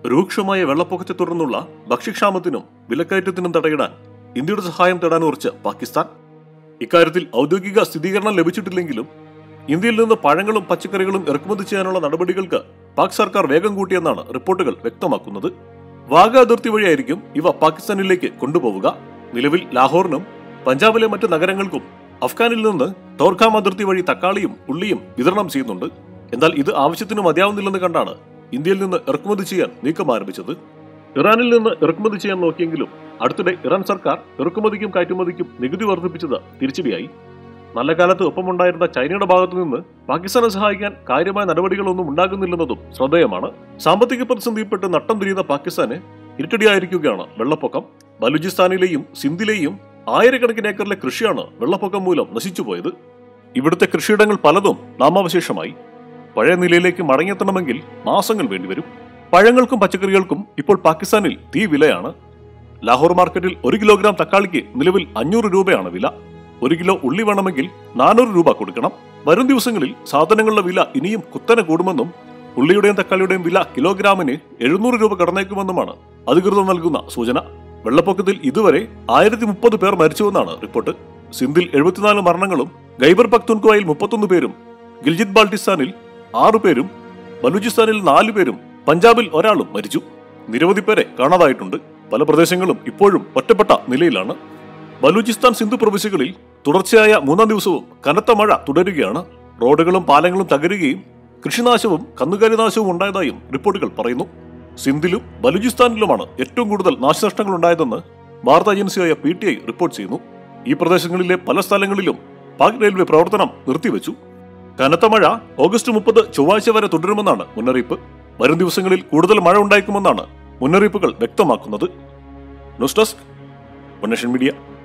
രൂക്ഷമായ വെള്ളപ്പൊക്കത്തെ തുടർന്നുള്ള ഭക്ഷ്യക്ഷാമത്തിനും വിലക്കയറ്റത്തിനും തടയിടാൻ ഇന്ത്യയുടെ സഹായം തേടാൻ ഉറച്ച് പാകിസ്ഥാൻ ഇക്കാര്യത്തിൽ ഔദ്യോഗിക സ്ഥിരീകരണം ലഭിച്ചിട്ടില്ലെങ്കിലും ഇന്ത്യയിൽ നിന്ന് പഴങ്ങളും പച്ചക്കറികളും ഇറക്കുമതി ചെയ്യാനുള്ള നടപടികൾക്ക് പാക് സർക്കാർ വേഗം കൂട്ടിയെന്നാണ് റിപ്പോർട്ടുകൾ വ്യക്തമാക്കുന്നത് വാഗ അതിർത്തി വഴിയായിരിക്കും ഇവ പാകിസ്ഥാനിലേക്ക് കൊണ്ടുപോവുക നിലവിൽ ലാഹോറിനും പഞ്ചാബിലെ മറ്റ് നഗരങ്ങൾക്കും അഫ്ഗാനിൽ നിന്ന് ടോർഖാം അതിർത്തി വഴി തക്കാളിയും ഉള്ളിയും വിതരണം ചെയ്യുന്നുണ്ട് എന്നാൽ ഇത് ആവശ്യത്തിന് മതിയാവുന്നില്ലെന്ന് കണ്ടാണ് ഇന്ത്യയിൽ നിന്ന് ഇറക്കുമതി ചെയ്യാൻ നീക്കം ആരംഭിച്ചത് ഇറാനിൽ നിന്ന് ഇറക്കുമതി ചെയ്യാൻ നോക്കിയെങ്കിലും അടുത്തിടെ ഇറാൻ സർക്കാർ ഇറക്കുമതിക്കും കയറ്റുമതിക്കും നികുതി വർദ്ധിപ്പിച്ചത് തിരിച്ചടിയായി നല്ല കാലത്ത് ഒപ്പമുണ്ടായിരുന്ന ചൈനയുടെ ഭാഗത്തു നിന്ന് പാകിസ്ഥാനെ സഹായിക്കാൻ കാര്യമായ നടപടികളൊന്നും ഉണ്ടാകുന്നില്ലെന്നതും ശ്രദ്ധേയമാണ് സാമ്പത്തിക പ്രതിസന്ധിയിൽപ്പെട്ട് നട്ടം തിരിയുന്ന പാകിസ്ഥാന് ഇരട്ടടിയായിരിക്കുകയാണ് വെള്ളപ്പൊക്കം ബലൂചിസ്ഥാനിലെയും സിന്ധിലെയും ആയിരക്കണക്കിന് ഏക്കറിലെ കൃഷിയാണ് വെള്ളപ്പൊക്കം മൂലം നശിച്ചുപോയത് ഇവിടുത്തെ കൃഷിയിടങ്ങൾ പലതും നാമാവശേഷമായി പഴയ നിലയിലേക്ക് മടങ്ങിയെത്തണമെങ്കിൽ മാസങ്ങൾ വേണ്ടിവരും പഴങ്ങൾക്കും പച്ചക്കറികൾക്കും ഇപ്പോൾ പാകിസ്ഥാനിൽ തീ വിലയാണ് ലാഹോർ മാർക്കറ്റിൽ ഒരു കിലോഗ്രാം തക്കാളിക്ക് നിലവിൽ അഞ്ഞൂറ് രൂപയാണ് വില ഒരു കിലോ ഉള്ളി വേണമെങ്കിൽ നാനൂറ് രൂപ കൊടുക്കണം വരും ദിവസങ്ങളിൽ സാധനങ്ങളുടെ വില ഇനിയും കുത്തനെ കൂടുമെന്നും ഉള്ളിയുടെയും തക്കാളിയുടെയും വില കിലോഗ്രാമിന് എഴുന്നൂറ് രൂപ കടന്നേക്കുമെന്നുമാണ് അധികൃതർ നൽകുന്ന സൂചന വെള്ളപ്പൊക്കത്തിൽ ഇതുവരെ ആയിരത്തി മുപ്പത് പേർ മരിച്ചുവെന്നാണ് റിപ്പോർട്ട് സിന്ധിൽ എഴുപത്തിനാല് മരണങ്ങളും ഗൈബർ പക്തുൻകോയിൽ മുപ്പത്തൊന്ന് പേരും ഗിൽജിത് ബാൾട്ടിസ്ഥാനിൽ ആറു പേരും ബലൂചിസ്ഥാനിൽ നാലു പേരും പഞ്ചാബിൽ ഒരാളും മരിച്ചു നിരവധി പേരെ കാണാതായിട്ടുണ്ട് പല പ്രദേശങ്ങളും ഇപ്പോഴും ഒറ്റപ്പെട്ട നിലയിലാണ് ബലൂചിസ്ഥാൻ സിന്ധു പ്രവിശ്യകളിൽ തുടർച്ചയായ മൂന്നാം ദിവസവും കനത്ത മഴ തുടരുകയാണ് റോഡുകളും പാലങ്ങളും തകരുകയും കൃഷിനാശവും കന്നുകാലിനാശവും ഉണ്ടായതായും റിപ്പോർട്ടുകൾ പറയുന്നു സിന്ധിലും ബലൂചിസ്ഥാനിലുമാണ് ഏറ്റവും കൂടുതൽ നാശനഷ്ടങ്ങൾ ഉണ്ടായതെന്ന് വാർത്താ ഏജൻസിയായ പി ടി ഐ റിപ്പോർട്ട് ചെയ്യുന്നു ഈ പ്രദേശങ്ങളിലെ പല സ്ഥലങ്ങളിലും പാക് റെയിൽവേ പ്രവർത്തനം നിർത്തിവെച്ചു കനത്ത മഴ ഓഗസ്റ്റ് മുപ്പത് ചൊവ്വാഴ്ച വരെ തുടരുമെന്നാണ് മുന്നറിയിപ്പ് വരും ദിവസങ്ങളിൽ കൂടുതൽ മഴ ഉണ്ടായേക്കുമെന്നാണ് മുന്നറിയിപ്പുകൾ വ്യക്തമാക്കുന്നത് ന്യൂസ് ഡെസ്ക് മീഡിയ